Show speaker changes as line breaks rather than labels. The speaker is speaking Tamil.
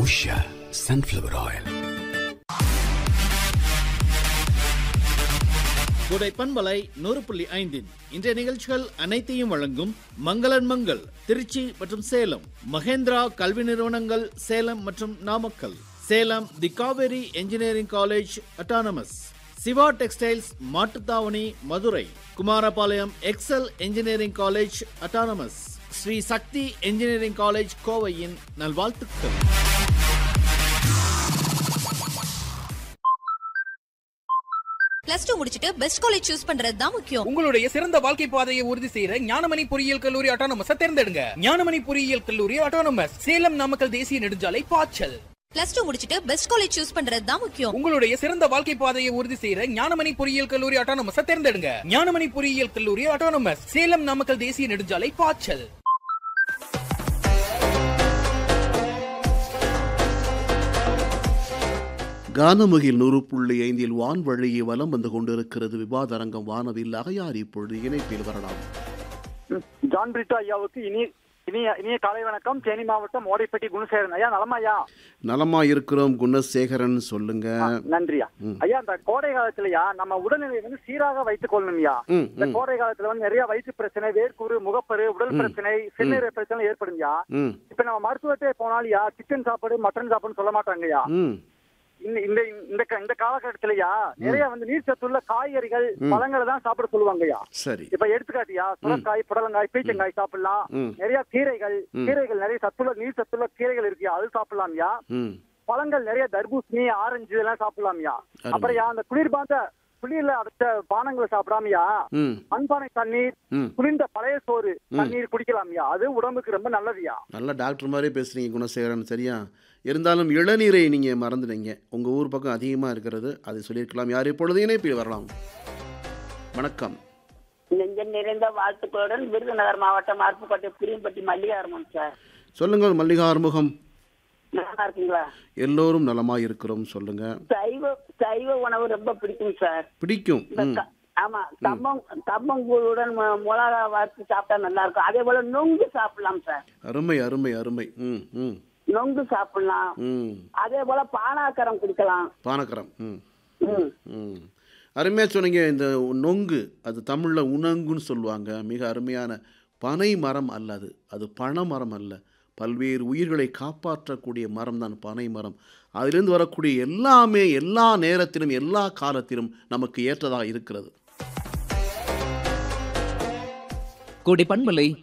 உஷா சன்ஃப்ளவர் ஆயில்
குடை பண்பலை நூறு புள்ளி ஐந்தின் இன்றைய நிகழ்ச்சிகள் அனைத்தையும் வழங்கும் மங்களன் மங்கள் திருச்சி மற்றும் சேலம் மகேந்திரா கல்வி நிறுவனங்கள் சேலம் மற்றும் Namakkal Salem the Kaveri engineering college autonomous Siva textiles Mattuthavani Madurai Kumarapalayam Excel engineering college autonomous Sri Sakthi engineering college கோவையின் நல்வாழ்த்துக்கள்
பிளஸ் டூ முடிச்சிட்டு பெஸ்ட் காலேஜ் சூஸ் பண்றது தான் முக்கியம்
உங்களுடைய சிறந்த வாழ்க்கை பாதையை உறுதி செய்யற ஞானமணி பொறியியல் கல்லூரி ஆட்டோனமஸ் தேர்ந்தெடுங்க ஞானமணி பொறியியல் கல்லூரி ஆட்டோனமஸ் சேலம் நாமக்கல் தேசிய நெடுஞ்சாலை பாய்ச்சல்
பிளஸ் டூ முடிச்சிட்டு பெஸ்ட் காலேஜ் சூஸ் பண்றது தான் முக்கியம்
உங்களுடைய சிறந்த வாழ்க்கை பாதையை உறுதி செய்யற ஞானமணி பொறியியல் கல்லூரி ஆட்டோனமஸ் தேர்ந்தெடுங்க ஞானமணி பொறியியல் கல்லூரி ஆட்டோனமஸ் சேலம் நாமக்கல் தேசிய நெடுஞ்சாலை பாய்ச்சல்
கானமுகில் நூறு புள்ளி ஐந்தில் வான்வழியே வலம் வந்து கொண்டிருக்கிறது விவாத அரங்கம் வானவில் அகையார் இப்பொழுது இணைப்பில் வரலாம்
ஜான் பிரிட்டோ ஐயாவுக்கு இனி இனிய இனிய காலை வணக்கம் தேனி மாவட்டம் ஓடைப்பட்டி குணசேகரன் ஐயா நலமா ஐயா
நலமா இருக்கிறோம் குணசேகரன் சொல்லுங்க
நன்றியா ஐயா இந்த கோடை காலத்துலயா நம்ம உடல்நிலையை வந்து சீராக வைத்துக் கொள்ளணும்யா
ம்,
இந்த
ம்.
கோடை காலத்துல வந்து நிறைய வயிற்று பிரச்சனை வேர்க்குரு முகப்பரு உடல் பிரச்சனை சிறுநீரக பிரச்சனை ஏற்படும்யா
ம்
இப்ப நம்ம மருத்துவத்தை போனாலியா சிக்கன் சாப்பாடு மட்டன் சாப்பாடுன்னு சொல்ல மாட்டாங்கய்யா
ம்
இந்த இந்த இந்த க- இந்த காலகட்டத்திலயா நிறைய வந்து நீர் சத்துள்ள காய்கறிகள் பழங்களை தான் சாப்பிட சொல்லுவாங்கய்யா
சரி
இப்ப எடுத்துக்காட்டியா சுரக்காய் புடலங்காய் பீச்சங்காய் சாப்பிடலாம்
ம்.
நிறைய கீரைகள் கீரைகள் நிறைய சத்துள்ள நீர் சத்துள்ள கீரைகள் இருக்குயா அது சாப்பிடலாம்யா
ம்
பழங்கள் நிறைய தர்பூசணி ஆரஞ்சு இதெல்லாம் சாப்பிடலாம்யா
அருமை.
அப்புறம் யா, அந்த குளிர்பாந்த குளிர்ல அடைச்ச பானங்களை சாப்பிடாமயா
ம்
மண்பானை தண்ணீர்
ம்
குளிர்ந்த பழைய சோறு தண்ணீர் குடிக்கலாம்யா அது உடம்புக்கு ரொம்ப நல்லதுயா
நல்ல டாக்டர் மாதிரியே பேசுறீங்க குணசேகரன் சரியா இருந்தாலும் இளநீரை நீங்க மறந்துட்டீங்க உங்க ஊர் பக்கம் அதிகமா இருக்கிறது அதை சொல்லியிருக்கலாம் யார் இப்பொழுது இணைப்பில் வரலாம் வணக்கம்
நெஞ்சம் நிறைந்த வாழ்த்துக்களுடன் விருதுநகர் மாவட்டம் அருப்புக்கோட்டை பிரியம்பட்டி மல்லிகாரமன் சார்
சொல்லுங்கள் மல்லிகா ஆறுமுகம்
நல்லா இருக்குங்களா
எல்லோரும் நலமா இருக்கிறோம் சொல்லுங்க
சைவ சைவ உணவு ரொம்ப பிடிக்கும் சார்
பிடிக்கும்
இந்த
ம்
க- ஆமா கம்பம் கம்பங்கூழுடன் மு- மிளகா வறுத்து சாப்பிட்டா நல்லா இருக்கும் அதே போல நொங்கு சாப்பிடலாம் சார்
அருமை அருமை அருமை ம் ம்
நொங்கு சாப்பிடலாம்
ம்
அதே போல பானாக்கரம் குடிக்கலாம்
பானக்கரம் ம்
ம்.
ம் அருமையாக சொன்னீங்க இந்த நொங்கு அது தமிழில் உணங்குன்னு சொல்லுவாங்க மிக அருமையான பனை மரம் அல்ல அது அது பனைமரம் அல்ல பல்வேறு உயிர்களை காப்பாற்றக்கூடிய மரம் தான் பனை மரம் அதிலிருந்து வரக்கூடிய எல்லாமே எல்லா நேரத்திலும் எல்லா காலத்திலும் நமக்கு ஏற்றதாக இருக்கிறது
கோடை பண்பலை